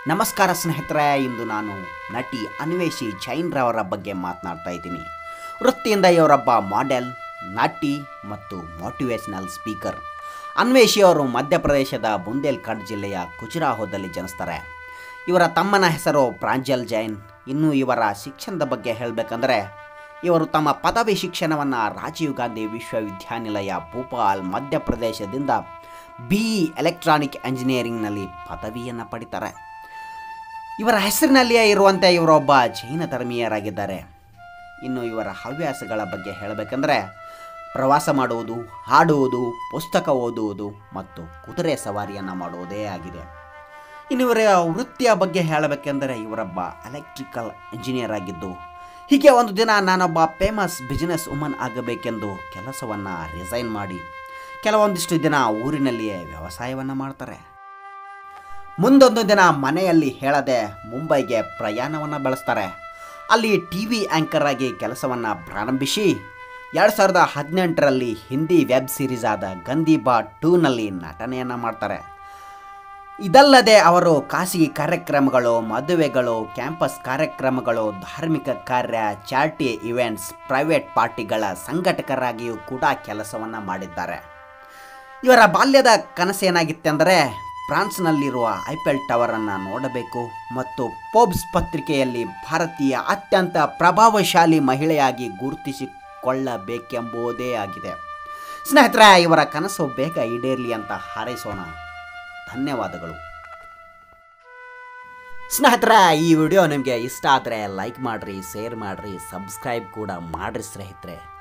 ನಮಸ್ಕಾರ ಸ್ನೇಹಿತರೆ ಇಂದು ನಾನು ನಟಿ ಅನ್ವೇಷಿ ಜೈನ್ರವರ ಬಗ್ಗೆ ಮಾತನಾಡ್ತಾ ಇದ್ದೀನಿ ವೃತ್ತಿಯಿಂದ ಇವರೊಬ್ಬ ಮಾಡೆಲ್ ನಟಿ ಮತ್ತು ಮೋಟಿವೇಶನಲ್ ಸ್ಪೀಕರ್ ಅನ್ವೇಷಿ ಅವರು ಮಧ್ಯಪ್ರದೇಶದ ಬುಂದೇಲ್ಖಂಡ್ ಜಿಲ್ಲೆಯ ಖುಜುರಾಹೋದಲ್ಲಿ ಜನಿಸ್ತಾರೆ ಇವರ ತಮ್ಮನ ಹೆಸರು ಪ್ರಾಂಜಲ್ ಜೈನ್ ಇನ್ನು ಇವರ ಶಿಕ್ಷಣದ ಬಗ್ಗೆ ಹೇಳಬೇಕಂದ್ರೆ ಇವರು ತಮ್ಮ ಪದವಿ ಶಿಕ್ಷಣವನ್ನು ರಾಜೀವ್ ಗಾಂಧಿ ವಿಶ್ವವಿದ್ಯಾನಿಲಯ ಭೋಪಾಲ್ ಮಧ್ಯಪ್ರದೇಶದಿಂದ ಬಿ ಇ ಎಲೆಕ್ಟ್ರಾನಿಕ್ ಎಂಜಿನಿಯರಿಂಗ್ನಲ್ಲಿ ಪದವಿಯನ್ನು ಪಡಿತಾರೆ ಇವರ ಹೆಸರಿನಲ್ಲಿಯೇ ಇರುವಂತೆ ಇವರೊಬ್ಬ ಜೈನ ಧರ್ಮೀಯರಾಗಿದ್ದಾರೆ ಇನ್ನು ಇವರ ಹವ್ಯಾಸಗಳ ಬಗ್ಗೆ ಹೇಳಬೇಕಂದ್ರೆ ಪ್ರವಾಸ ಮಾಡುವುದು ಹಾಡುವುದು ಪುಸ್ತಕ ಓದುವುದು ಮತ್ತು ಕುದುರೆ ಸವಾರಿಯನ್ನು ಮಾಡುವುದೇ ಆಗಿದೆ ಇನ್ನು ಇವರ ವೃತ್ತಿಯ ಬಗ್ಗೆ ಹೇಳಬೇಕೆಂದರೆ ಇವರೊಬ್ಬ ಎಲೆಕ್ಟ್ರಿಕಲ್ ಇಂಜಿನಿಯರ್ ಆಗಿದ್ದು ಹೀಗೆ ಒಂದು ದಿನ ನಾನೊಬ್ಬ ಫೇಮಸ್ ಬಿಸಿನೆಸ್ ವುಮನ್ ಆಗಬೇಕೆಂದು ಕೆಲಸವನ್ನು ರಿಸೈನ್ ಮಾಡಿ ಕೆಲವೊಂದಿಷ್ಟು ದಿನ ಊರಿನಲ್ಲಿಯೇ ವ್ಯವಸಾಯವನ್ನು ಮಾಡ್ತಾರೆ ಮುಂದೊಂದು ದಿನ ಮನೆಯಲ್ಲಿ ಹೇಳದೆ ಮುಂಬೈಗೆ ಪ್ರಯಾಣವನ್ನು ಬೆಳೆಸ್ತಾರೆ ಅಲ್ಲಿ ಟಿ ವಿ ಆ್ಯಂಕರ್ ಆಗಿ ಕೆಲಸವನ್ನು ಪ್ರಾರಂಭಿಸಿ ಎರಡು ಸಾವಿರದ ಹದಿನೆಂಟರಲ್ಲಿ ಹಿಂದಿ ವೆಬ್ ಸೀರೀಸ್ ಆದ ಗಂದೀಬಾ ಟೂನಲ್ಲಿ ನಟನೆಯನ್ನು ಮಾಡ್ತಾರೆ ಇದಲ್ಲದೆ ಅವರು ಖಾಸಗಿ ಕಾರ್ಯಕ್ರಮಗಳು ಮದುವೆಗಳು ಕ್ಯಾಂಪಸ್ ಕಾರ್ಯಕ್ರಮಗಳು ಧಾರ್ಮಿಕ ಕಾರ್ಯ ಚಾರಿಟಿ ಇವೆಂಟ್ಸ್ ಪ್ರೈವೇಟ್ ಪಾರ್ಟಿಗಳ ಸಂಘಟಕರಾಗಿಯೂ ಕೂಡ ಕೆಲಸವನ್ನು ಮಾಡಿದ್ದಾರೆ ಇವರ ಬಾಲ್ಯದ ಕನಸೇನಾಗಿತ್ತೆಂದರೆ ಫ್ರಾನ್ಸ್ನಲ್ಲಿರುವ ಐಫೆಲ್ ಟವರನ್ನು ನೋಡಬೇಕು ಮತ್ತು ಪೋಬ್ಸ್ ಪತ್ರಿಕೆಯಲ್ಲಿ ಭಾರತೀಯ ಅತ್ಯಂತ ಪ್ರಭಾವಶಾಲಿ ಮಹಿಳೆಯಾಗಿ ಗುರುತಿಸಿಕೊಳ್ಳಬೇಕೆಂಬುದೇ ಆಗಿದೆ ಸ್ನೇಹಿತರೆ ಇವರ ಕನಸು ಬೇಗ ಈಡೇರಲಿ ಅಂತ ಹಾರೈಸೋಣ ಧನ್ಯವಾದಗಳು ಸ್ನೇಹಿತರೆ ಈ ವಿಡಿಯೋ ನಿಮಗೆ ಇಷ್ಟ ಆದರೆ ಲೈಕ್ ಮಾಡಿರಿ ಶೇರ್ ಮಾಡಿರಿ ಸಬ್ಸ್ಕ್ರೈಬ್ ಕೂಡ ಮಾಡಿರಿ ಸ್ನೇಹಿತರೆ